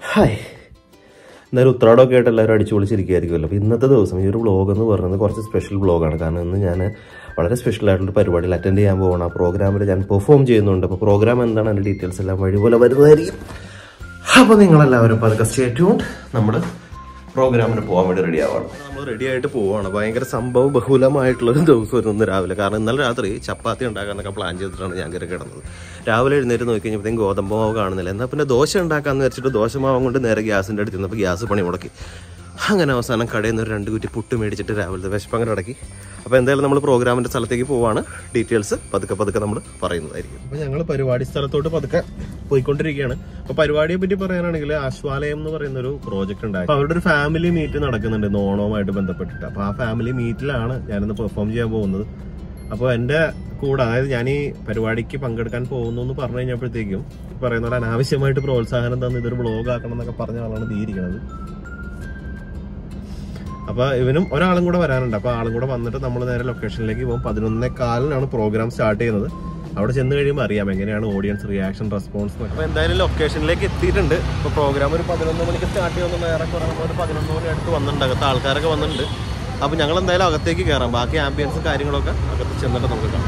Hi എന്നാലും ഉത്രാടമൊക്കെ ആയിട്ട് എല്ലാവരും അടിച്ചു പൊളിച്ചിരിക്കുകയായിരിക്കുമല്ലോ അപ്പോൾ ഇന്നത്തെ ദിവസം ഈ ഒരു വ്ളോഗ് എന്ന് പറയുന്നത് കുറച്ച് സ്പെഷ്യൽ വ്ളോഗാണ് കാരണം ഇന്ന് ഞാൻ വളരെ സ്പെഷ്യൽ ആയിട്ടുള്ള പരിപാടിയിൽ അറ്റൻഡ് ചെയ്യാൻ പോകണം ആ പ്രോഗ്രാമിൽ ഞാൻ പെർഫോം ചെയ്യുന്നുണ്ട് അപ്പോൾ പ്രോഗ്രാം എന്താണ് അതിൻ്റെ ഡീറ്റെയിൽസ് എല്ലാം വഴി പോലെ വരുന്നതായിരിക്കും അപ്പോൾ നിങ്ങളെല്ലാവരും പതുക്കെ സ്റ്റേ ട്യൂൺഡ് നമ്മൾ പ്രോഗ്രാമിന് പോകാൻ വേണ്ടി റെഡി ആവാണ് നമ്മൾ റെഡി ആയിട്ട് പോവാണ് ഭയങ്കര സംഭവ ബഹുലമായിട്ടുള്ളൊരു ദിവസമായിരുന്നു ഇന്ന് രാവിലെ കാരണം ഇന്നലെ രാത്രി ചപ്പാത്തി ഉണ്ടാക്കാനൊക്കെ പ്ലാൻ ചെയ്തിട്ടാണ് ഞാൻ കയറി കിടന്നത് രാവിലെ എഴുന്നേറ്റ് നോക്കി കഴിഞ്ഞപ്പോഴത്തേക്കും ഗോതമ്പ് മാവ് കാണുന്നില്ല എന്നാൽ പിന്നെ ദോശ ഉണ്ടാക്കാമെന്ന് വെച്ചിട്ട് ദോശമാവും കൊണ്ട് നേരെ ഗ്യാസിൻ്റെ അടുത്ത് നിന്നപ്പോൾ ഗ്യാസ് പണി മുടക്കി അങ്ങനെ അവസാനം കടയിൽ നിന്ന് ഒരു രണ്ട് കുറ്റി പുട്ട് മേടിച്ചിട്ട് രാവിലത്തെ വിശപ്പങ്ങനെ അടക്കി അപ്പോൾ എന്തായാലും നമ്മൾ പ്രോഗ്രാമിൻ്റെ സ്ഥലത്തേക്ക് പോവാണ് ഡീറ്റെയിൽസ് പതുക്കെ പതുക്കെ നമ്മൾ പറയുന്നതായിരിക്കും അപ്പോൾ ഞങ്ങൾ പരിപാടി സ്ഥലത്തോട്ട് പതുക്കെ പോയിക്കൊണ്ടിരിക്കുകയാണ് അപ്പോൾ പരിപാടിയെ പറ്റി പറയാനാണെങ്കിൽ ആശ്വാലയം എന്ന് പറയുന്ന ഒരു പ്രോജക്റ്റ് ഉണ്ടായി അപ്പോൾ അവരുടെ ഒരു ഫാമിലി മീറ്റ് നടക്കുന്നുണ്ട് ഇന്ന് ഓണവുമായിട്ട് ബന്ധപ്പെട്ടിട്ട് അപ്പോൾ ആ ഫാമിലി മീറ്റിലാണ് ഞാനിന്ന് പെർഫോം ചെയ്യാൻ പോകുന്നത് അപ്പോൾ എൻ്റെ കൂടെ അതായത് ഞാൻ ഈ പരിപാടിക്ക് പങ്കെടുക്കാൻ പോകുന്നു എന്ന് പറഞ്ഞു കഴിഞ്ഞപ്പോഴത്തേക്കും ഈ പറയുന്ന പോലെ അനാവശ്യമായിട്ട് പ്രോത്സാഹനം തന്ന് ഇതൊരു ബ്ലോഗ് ആക്കണം എന്നൊക്കെ പറഞ്ഞ ആളാണ് തീയിരിക്കുന്നത് അപ്പൊ ഇവനും ഒരാളും കൂടെ വരാനുണ്ട് അപ്പൊ ആളും കൂടെ വന്നിട്ട് നമ്മൾ നേരെ ലൊക്കേഷനിലേക്ക് പോകും പതിനൊന്നേ കാലിനാണ് പ്രോഗ്രാം സ്റ്റാർട്ട് ചെയ്യുന്നത് അവിടെ ചെന്ന് കഴിയുമ്പോൾ അറിയാം എങ്ങനെയാണ് ഓഡിയൻസ് റിയാക്ഷൻ റെസ്പോൺസ് അപ്പൊ എന്തായാലും ലൊക്കേഷനിലേക്ക് എത്തിയിട്ടുണ്ട് ഇപ്പൊ പ്രോഗ്രാം ഒരു പതിനൊന്ന് മണിക്ക് സ്റ്റാർട്ട് ചെയ്യുന്ന നേരെ കുറയുമ്പോൾ ഒരു പതിനൊന്ന് മണി അടുത്ത് വന്നിട്ടുണ്ട് അകത്ത് ആൾക്കാരൊക്കെ വന്നിട്ടുണ്ട് അപ്പൊ ഞങ്ങൾ എന്തായാലും അകത്തേക്ക് കയറാം ബാക്കി ആംബിയൻസ് കാര്യങ്ങളൊക്കെ അകത്ത് ചെന്നിട്ട് നമുക്ക് കാണാം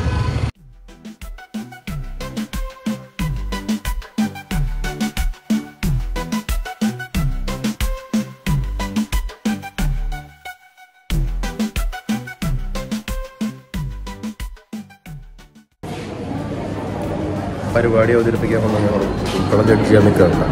പരിപാടി അവതരിപ്പിക്കാൻ വന്ന ഞങ്ങൾ ഉൾക്കളം ജഡ്ജ് ചെയ്യാൻ നിൽക്കുകയാണ്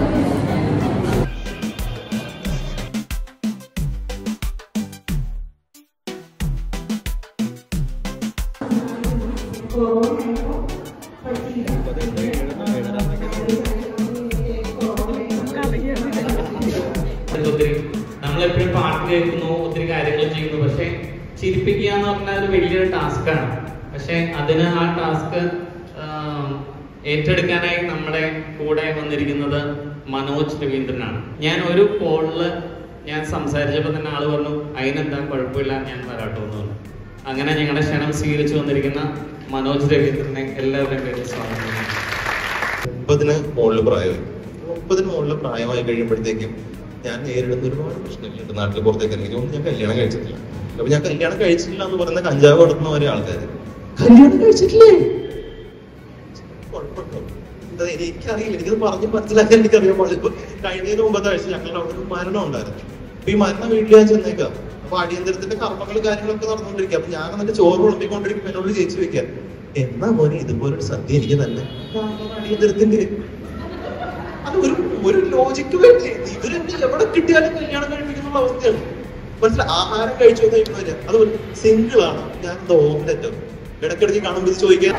ഒത്തിരി നമ്മളെപ്പോഴും പാട്ട് കേൾക്കുന്നു ഒത്തിരി കാര്യങ്ങൾ ചെയ്യുന്നു പക്ഷെ ചിരിപ്പിക്കുക എന്ന് പറഞ്ഞാൽ ഒരു വലിയൊരു ടാസ്ക്കാണ് പക്ഷെ അതിന് ആ ടാസ്ക് ഏറ്റെടുക്കാനായി നമ്മുടെ കൂടെ വന്നിരിക്കുന്നത് മനോജ് രവീന്ദ്രനാണ് ഞാൻ ഒരു കോളില് ഞാൻ സംസാരിച്ചപ്പോൾ തന്നെ ആള് പറഞ്ഞു അതിനെന്താ കുഴപ്പമില്ല ഞാൻ വരാട്ടോ എന്ന് പറഞ്ഞു അങ്ങനെ ഞങ്ങളുടെ ക്ഷണം സ്വീകരിച്ചു വന്നിരിക്കുന്ന മനോജ് രവീന്ദ്രനെ എല്ലാവരുടെയും പേരിൽ സ്വാഗതം ചെയ്യുന്നു. മുപ്പതിന് മുകളിൽ പ്രായമായി മുപ്പതിന് മുകളിൽ പ്രായമായി കഴിയുമ്പോഴത്തേക്കും ഞാൻ നേരിടുന്ന ഒരുപാട് പ്രശ്നങ്ങളുണ്ട് നാട്ടിൽ പുറത്തേക്ക് ഇറങ്ങി ഒന്ന് ഞാൻ കല്യാണം കഴിച്ചിട്ടില്ല അപ്പൊ ഞാൻ കല്യാണം കഴിച്ചിട്ടില്ല എന്ന് പറയുന്ന കഞ്ചാവ് കൊടുക്കുന്ന ഒരേ ആൾക്കാർ കല്യാണം കഴിച്ചിട്ടില്ലേ കുഴപ്പമുണ്ടോ എന്താ എനിക്കറിയില്ല എനിക്കത് പറഞ്ഞ് മനസ്സിലാക്കാൻ എനിക്കറിയാൻ പാടില്ല കഴിഞ്ഞതിന് മുമ്പത്തെ ആഴ്ച ഞങ്ങളുടെ അവിടെ ഒരു മരണം ഉണ്ടായിരുന്നു അപ്പൊ ഈ മരണം വീട്ടിൽ ഞാൻ ചെന്നേക്കാം അപ്പൊ അടിയന്തരത്തിന്റെ കർമ്മങ്ങൾ കാര്യങ്ങളൊക്കെ നടന്നുകൊണ്ടിരിക്കുക അപ്പൊ ഞാൻ എന്നിട്ട് ചോറ് വിളമ്പിക്കൊണ്ടിരിക്കും എന്നോട് ചേച്ചി വെക്കാം എന്നാ മോനെ ഇതുപോലൊരു സദ്യ എനിക്ക് തന്നെ ഞാൻ പറഞ്ഞ അടിയന്തരത്തിന്റെ അത് ഒരു ഒരു ലോജിക്ക് വേണ്ടി ഇവരെന്നെ എവിടെ കിട്ടിയാലും കല്യാണം കഴിപ്പിക്കുന്ന അവസ്ഥയാണ് മനസ്സിലായി ആഹാരം കഴിച്ചു കഴിക്കുന്നവര് അത് സിംഗിൾ ആണ് ഞാൻ ഓംലെറ്റോ ഇടയ്ക്കിടയ്ക്ക് കാണുമ്പോൾ ഇത് ചോദിക്കാൻ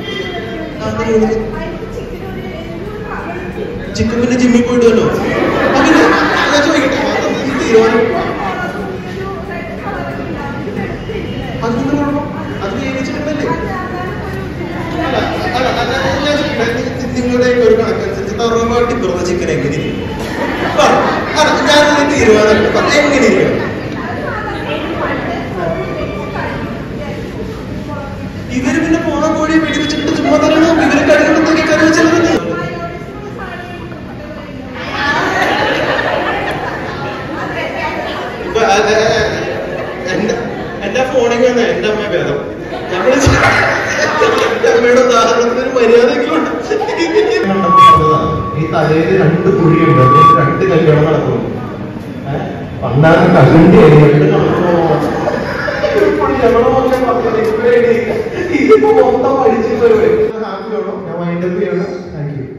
ചിക്കൻ പിന്നെ ജിമ്മിൽ പോയിട്ടല്ലോ അങ്ങനെ ഞാൻ ചോദിക്കട്ടെ അതൊന്നും തീരുമാനം അതൊന്നും കുഴപ്പം അത് നിയമിച്ചിട്ടുണ്ടല്ലേ അല്ല, അല്ല, അല്ല, ഞാൻ ചോദിക്കട്ടെ, നി- നിങ്ങളുടെ ഒരു കണക്കനുസരിച്ച് തറവാട്ടി പിറന്ന ചിക്കൻ എങ്ങനെയിരിക്കും പറ. അല്ല, ഞാനൊരു തീരുമാനം എടുക്കാം. പറ, എങ്ങനെയിരിക്കും ഇവര് പിന്നെ പോണ കോഴിയെ വെടി വെച്ചിട്ട് ചുമ്മാ തരണം ഇവര് കഴിയുമ്പോഴത്തേക്ക് കറി വെച്ചെല്ലാം ഇപ്പൊ അ- അ- അ- എന്റെ എന്റെ ഫോണിൽ വന്ന് എന്റെ അമ്മ ഭേദം ഞങ്ങള് എന്റെ അമ്മയുടെ ഉദാഹരണത്തിന് മര്യാദയ്ക്കുണ്ട് ഈ തലയിൽ രണ്ട് കുഴിയുണ്ട് അതിൽ രണ്ട് കല്യാണം നടക്കുന്നു പണ്ടാണ് കഷണ്ടി ഇതിപ്പോ മൊത്തം പഠിച്ചു ഹാപ്പിയാണോ ഞാൻ വൈൻഡപ്പ് ചെയ്യണം താങ്ക് യു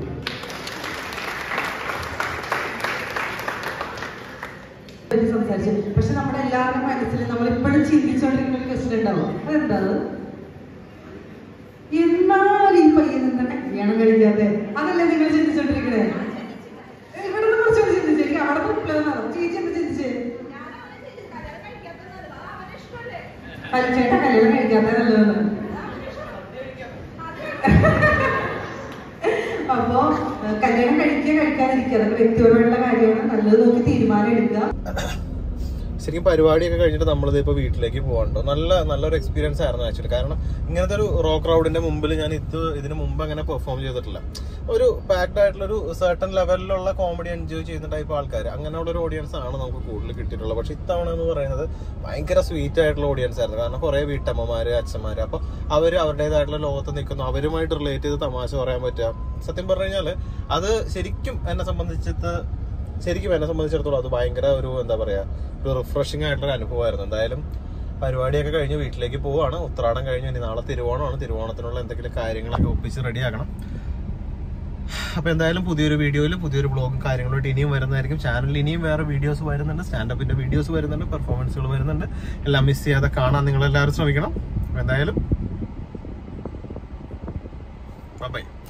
പറ്റി സംസാരിച്ചു പക്ഷെ നമ്മുടെ എല്ലാവരുടെയും മനസ്സിൽ നമ്മൾ ഇപ്പോഴും ചിന്തിച്ചുകൊണ്ടിരിക്കുന്ന ഒരു ക്വസ്റ്റൻ ഉണ്ടാവും അതെന്താ എന്നാൽ ഈ പയ്യൻ എന്താ കല്യാണം കഴിക്കാതെ അതല്ലേ നിങ്ങൾ ചിന്തിച്ചോണ്ടിരിക്കണേ ഇവിടെ നിന്ന് കുറച്ചുകൂടി ചിന്തിച്ചു എനിക്ക് അവിടെ റിപ്ലൈ തന്നു ചേച്ചി എന്താ ചിന്തിച്ചേ ചേട്ടാ കല്യാണം കഴിക്കാത്ത നല്ലതാണ് അപ്പോ ഏഹ്, കല്യാണം കഴിക്കുക കഴിക്കാതിരിക്കുക അതൊക്കെ വ്യക്തിപരമായിട്ടുള്ള കാര്യമാണ് നല്ലത് നോക്കി തീരുമാനം എടുക്കുക ശരിക്കും പരിപാടിയൊക്കെ കഴിഞ്ഞിട്ട് നമ്മളിത് ഇപ്പോൾ വീട്ടിലേക്ക് പോകണ്ടോ നല്ല നല്ലൊരു എക്സ്പീരിയൻസ് ആയിരുന്നു ആക്ച്വലി കാരണം ഇങ്ങനത്തെ ഒരു റോക്ക് ക്രൗഡിന്റെ മുമ്പിൽ ഞാൻ ഇത് ഇതിന് മുമ്പ് അങ്ങനെ പെർഫോം ചെയ്തിട്ടില്ല ഒരു പാക്ഡ് ആയിട്ടുള്ള ഒരു സർട്ടൺ ലെവലിലുള്ള കോമഡി എൻജോയ് ചെയ്യുന്ന ടൈപ്പ് ആൾക്കാർ അങ്ങനെയുള്ള ഒരു ഓഡിയൻസ് ആണ് നമുക്ക് കൂടുതൽ കിട്ടിയിട്ടുള്ളത് പക്ഷെ ഇത്തവണ എന്ന് പറയുന്നത് ഭയങ്കര സ്വീറ്റ് ആയിട്ടുള്ള ഓഡിയൻസ് ആയിരുന്നു കാരണം കുറെ വീട്ടമ്മമാര് അച്ഛന്മാര് അപ്പൊ അവര് അവരുടേതായിട്ടുള്ള ലോകത്ത് നിൽക്കുന്നു അവരുമായിട്ട് റിലേറ്റ് ചെയ്ത് തമാശ പറയാൻ പറ്റുക സത്യം പറഞ്ഞു കഴിഞ്ഞാല് അത് ശരിക്കും എന്നെ സംബന്ധിച്ചിട്ട് ശരിക്കും എന്നെ സംബന്ധിച്ചിടത്തോളം അത് ഭയങ്കര ഒരു എന്താ പറയാ ഒരു റിഫ്രഷിംഗ് ആയിട്ടുള്ള അനുഭവമായിരുന്നു എന്തായാലും പരിപാടിയൊക്കെ കഴിഞ്ഞ് വീട്ടിലേക്ക് പോവാണ് ഉത്രാടം കഴിഞ്ഞ് ഇനി നാളെ തിരുവോണമാണ് തിരുവോണത്തിനുള്ള എന്തെങ്കിലും കാര്യങ്ങളൊക്കെ ഒപ്പിച്ച് റെഡിയാക്കണം അപ്പൊ എന്തായാലും പുതിയൊരു വീഡിയോയിൽ പുതിയൊരു ബ്ലോഗും കാര്യങ്ങളായിട്ട് ഇനിയും വരുന്നതായിരിക്കും ചാനലിൽ ഇനിയും വേറെ വീഡിയോസ് വരുന്നുണ്ട് സ്റ്റാൻഡപ്പിന്റെ വീഡിയോസ് വരുന്നുണ്ട് പെർഫോമൻസുകൾ വരുന്നുണ്ട് എല്ലാം മിസ് ചെയ്യാതെ കാണാൻ നിങ്ങൾ എല്ലാവരും ശ്രമിക്കണം അപ്പൊ എന്തായാലും ബൈ